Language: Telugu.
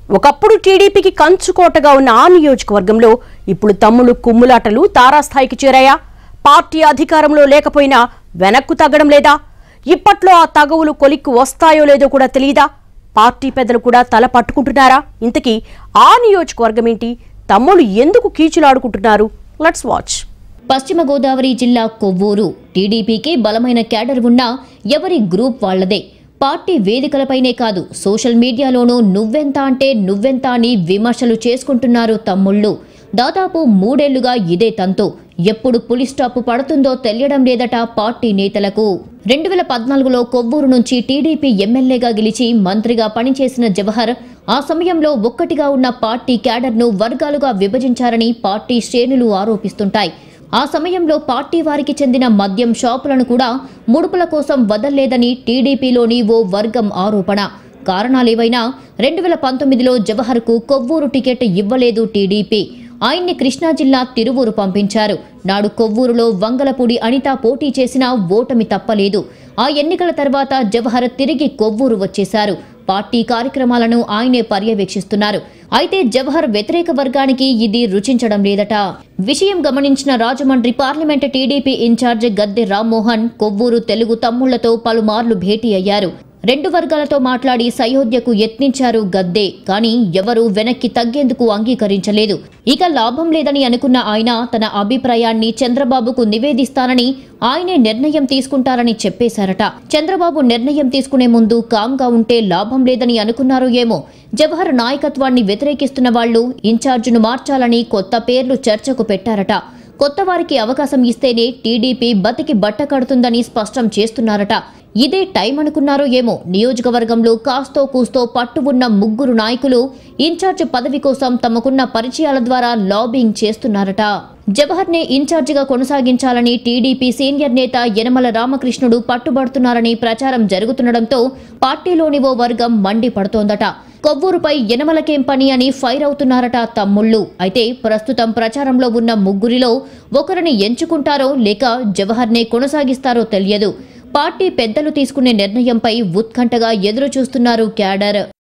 ఒకప్పుడు టీడీపీకి కంచుకోటగా ఉన్న ఆ నియోజకవర్గంలో ఇప్పుడు తమ్ముడు కుమ్ములాటలు తారాస్థాయికి చేరాయా పార్టీ అధికారంలో లేకపోయినా వెనక్కు తగ్గడం లేదా ఇప్పట్లో ఆ తగవులు కొలిక్కు వస్తాయో లేదో కూడా తెలియదా పార్టీ పెద్దలు కూడా తల పట్టుకుంటున్నారా ఇంతకీ ఆ నియోజకవర్గం ఏంటి తమ్ముడు ఎందుకు కీచులాడుకుంటున్నారు లెట్స్ వాచ్ పశ్చిమ గోదావరి జిల్లా కొవ్వూరు టీడీపీకి బలమైన క్యాడర్ ఉన్నా ఎవరి గ్రూప్ వాళ్లదే పార్టీ వేదికలపైనే కాదు సోషల్ మీడియాలోనూ నువ్వెంత అంటే నువ్వెంత అని విమర్శలు చేసుకుంటున్నారు తమ్ముళ్ళు దాదాపు మూడేళ్లుగా ఇదే తంతు ఎప్పుడు పులి స్టాప్ పడుతుందో తెలియడం లేదట పార్టీ నేతలకు రెండు వేల పద్నాలుగులో కొవ్వూరు నుంచి టీడీపీ ఎమ్మెల్యేగా గెలిచి మంత్రిగా పనిచేసిన జవహర్ ఆ సమయంలో ఒక్కటిగా ఉన్న పార్టీ క్యాడర్ను వర్గాలుగా విభజించారని పార్టీ శ్రేణులు ఆరోపిస్తుంటాయి ఆ సమయంలో పార్టీ వారికి చెందిన మద్యం షాపులను కూడా ముడుపుల కోసం వదల్లేదని టీడీపీలోని ఓ వర్గం ఆరోపణ కారణాలేవైనా రెండు వేల పంతొమ్మిదిలో జవహర్కు కొవ్వూరు టికెట్ ఇవ్వలేదు టీడీపీ ఆయన్ని కృష్ణా జిల్లా తిరువూరు పంపించారు నాడు కొవ్వూరులో వంగలపూడి అనిత పోటీ చేసినా ఓటమి తప్పలేదు ఆ ఎన్నికల తర్వాత జవహర్ తిరిగి కొవ్వూరు వచ్చేశారు పార్టీ కార్యక్రమాలను ఆయనే పర్యవేక్షిస్తున్నారు అయితే జవహర్ వ్యతిరేక వర్గానికి ఇది రుచించడం లేదట విషయం గమనించిన Rajahmundry parliament TDP incharge Gadde Rammohan Kovvur Telugu తమ్ముళ్లతో పలుమార్లు భేటీ అయ్యారు రెండు వర్గాలతో మాట్లాడి సయోధ్యకు యత్నించారు గద్దే కానీ ఎవరూ వెనక్కి తగ్గేందుకు అంగీకరించలేదు ఇక లాభం లేదని అనుకున్న ఆయన తన అభిప్రాయాన్ని చంద్రబాబుకు నివేదిస్తానని ఆయనే నిర్ణయం తీసుకుంటారని చెప్పేశారట చంద్రబాబు నిర్ణయం తీసుకునే ముందు కామ్గా ఉంటే లాభం లేదని అనుకున్నారో ఏమో జవహర్ నాయకత్వాన్ని వ్యతిరేకిస్తున్న వాళ్లు ఇన్ఛార్జును మార్చాలని కొత్త పేర్లు చర్చకు పెట్టారట కొత్త వారికి అవకాశం ఇస్తేనే టీడీపీ బతికి బట్ట కడుతుందని స్పష్టం చేస్తున్నారట ఇదే టైం అనుకున్నారో ఏమో నియోజకవర్గంలో కాస్తో కూస్తో పట్టు ఉన్న ముగ్గురు నాయకులు ఇన్ఛార్జ్ పదవి కోసం తమకున్న పరిచయాల ద్వారా లాబింగ్ చేస్తున్నారట జవహర్నే ఇన్ఛార్జిగా కొనసాగించాలని టీడీపీ సీనియర్ నేత యనమల రామకృష్ణుడు పట్టుబడుతున్నారని ప్రచారం జరుగుతుండటంతో పార్టీలోని ఓ వర్గం మండిపడుతోందట కొవ్వూరుపై యనమలకేం పని అని ఫైర్ అవుతున్నారట తమ్ముళ్ళు అయితే ప్రస్తుతం ప్రచారంలో ఉన్న ముగ్గురిలో ఒకరిని ఎంచుకుంటారో లేక జవహర్నే కొనసాగిస్తారో తెలియదు పార్టీ పెద్దలు తీసుకునే నిర్ణయంపై ఉత్కంఠగా ఎదురు చూస్తున్నారు క్యాడర్